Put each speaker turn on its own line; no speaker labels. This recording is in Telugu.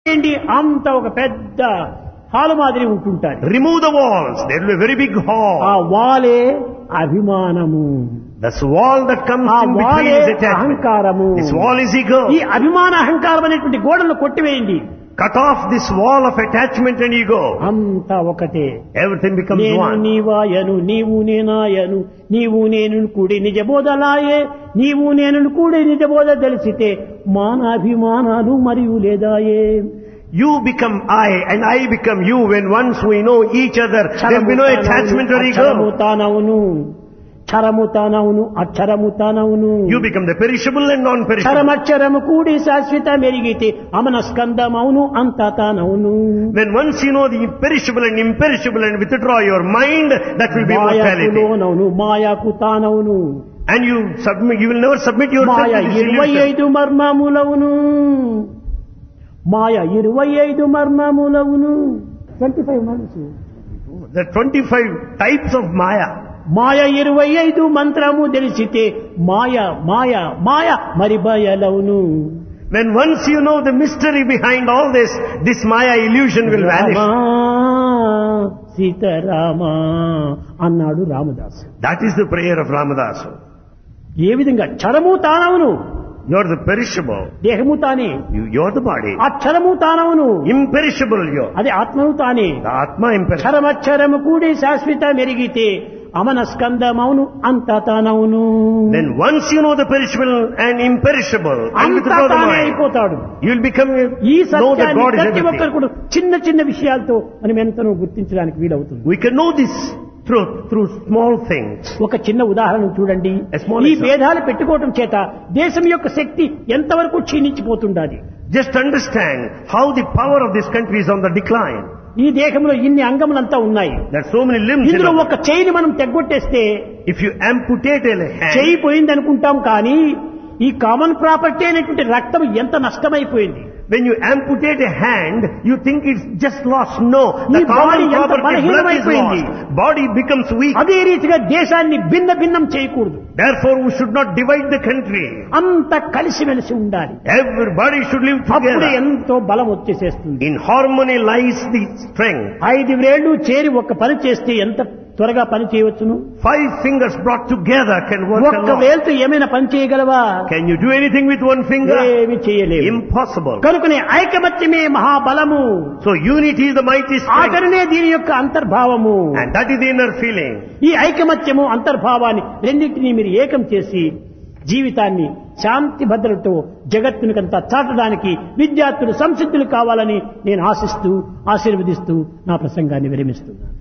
ఏంటి అంత ఒక పెద్ద హాలు మాదిరి ఉంటుంటారు
Remove the walls. There will be a very big
ఆ
hall.
వాలే అభిమానము
This wall that comes
ఆ
in between
వాలే
is attachment.
అహంకారము
This wall is ego.
ఈ అభిమాన అహంకారం అనేటువంటి గోడలను కొట్టివేయండి
Cut off this wall of attachment and ego.
అంతా ఒకటే
Everything becomes
నేను
one.
నీవాయను నీవు నేనాయను నీవు నేను కూడి నిజబోధలాయే నీవు నేను కూడి నిజబోధ తెలిసితే మానాభిమానాలు మరియు లేదాయే
You become I and I become you when once we know each other. There will be no attachment or
అక్షరము
ego.
తానవును క్షరము తానవును అక్షరము తానవును
You become the perishable and non-perishable.
క్షరమక్షరము కూడి శాశ్వత మెరిగితే అమన స్కందమవును అంత తానవును
When once you know the perishable and imperishable and withdraw your mind, that will be
మాయకు
mortality.
లోనవును మాయాకు తానవును
And you submit, you will never submit yourself
Maya
to this
ఇరవై
illusion.
ఐదు మర్మములవును మాయ ఇరవై ఐదు మర్మములవును twenty five months
The 25 types of Maya.
మాయ ఇరవై ఐదు మంత్రము తెలిసితే మాయ మాయ మాయ మరి బయలవును
When once you know the mystery behind all this, this Maya illusion will vanish.
Rama సీతారామా అన్నాడు Ramadasu
That is the prayer of Ramadasa.
ఏ విధంగా క్షరము తానవును
You're the perishable.
దేహము తానే
You, you're the body.
అక్షరము తానవును
Imperishable you're.
అది ఆత్మను తానే
The Atma imperishable.
క్షరమక్షరము కూడి శాశ్వత మెరిగితే అమన స్కందమవును అంత తానవును
Then once you know the perishable and imperishable and
అంతా
withdraw the
తానే
mind,
అయిపోతాడు
you'll become,
ఈ
know that
సత్యాన్ని
God is
ప్రతి
everything.
ఒక్కరు కూడా చిన్న చిన్న విషయాలతో మనం ఎంతనో గుర్తించడానికి వీలవుతుంది
We can know this truth through small things.
ఒక చిన్న ఉదాహరణ చూడండి
A small
ఈ
example.
భేదాలు పెట్టుకోవటం చేత దేశం యొక్క శక్తి ఎంతవరకు క్షీణించిపోతుండాలి
Just understand how the power of this country is on the decline.
ఈ దేహంలో ఇన్ని అంగములంతా ఉన్నాయి
There are so many limbs. in
ఇందులో
our-
ఒక చేయిని మనం తెగ్గొట్టేస్తే
If you amputate a hand,
చేయి పోయింది అనుకుంటాం కానీ ఈ కామన్ ప్రాపర్టీ అనేటువంటి రక్తం ఎంత నష్టమైపోయింది
when you amputate a hand, you think it's just lost. No, the
ఈ
common
body ఎంత
property blood is
బలహీనమైపోయింది.
lost. Body becomes weak.
అదే రీతిగా దేశాన్ని భిన్న భిన్నం చేయకూడదు
Therefore, we should not divide the country.
అంత కలిసిమెలిసి ఉండాలి
Everybody should live
అప్పుడు
together.
ఎంతో బలం వచ్చేసేస్తుంది
In harmony lies the strength.
ఐదు వేళ్లు చేరి ఒక పని చేస్తే ఎంత త్వరగా పని చేయవచ్చును
Five fingers brought together can work
ఒక్క
alone.
వేలుతో ఏమైనా పని చేయగలవా
Can you do anything with one finger?
ఏమి చేయలేవు
Impossible.
కనుకనే ఐకమత్యమే మహాబలము
So unity is the mighty strength.
ఆఖరినే దీని యొక్క అంతర్భావము
And that is the inner feeling.
ఈ ఐకమత్యము అంతర్భావాన్ని రెండింటినీ మీరు ఏకం చేసి జీవితాన్ని శాంతి భద్రతతో జగత్తునికంతా చాటడానికి విద్యార్థులు సంసిద్ధులు కావాలని నేను ఆశిస్తూ ఆశీర్వదిస్తూ నా ప్రసంగాన్ని విరమిస్తున్నాను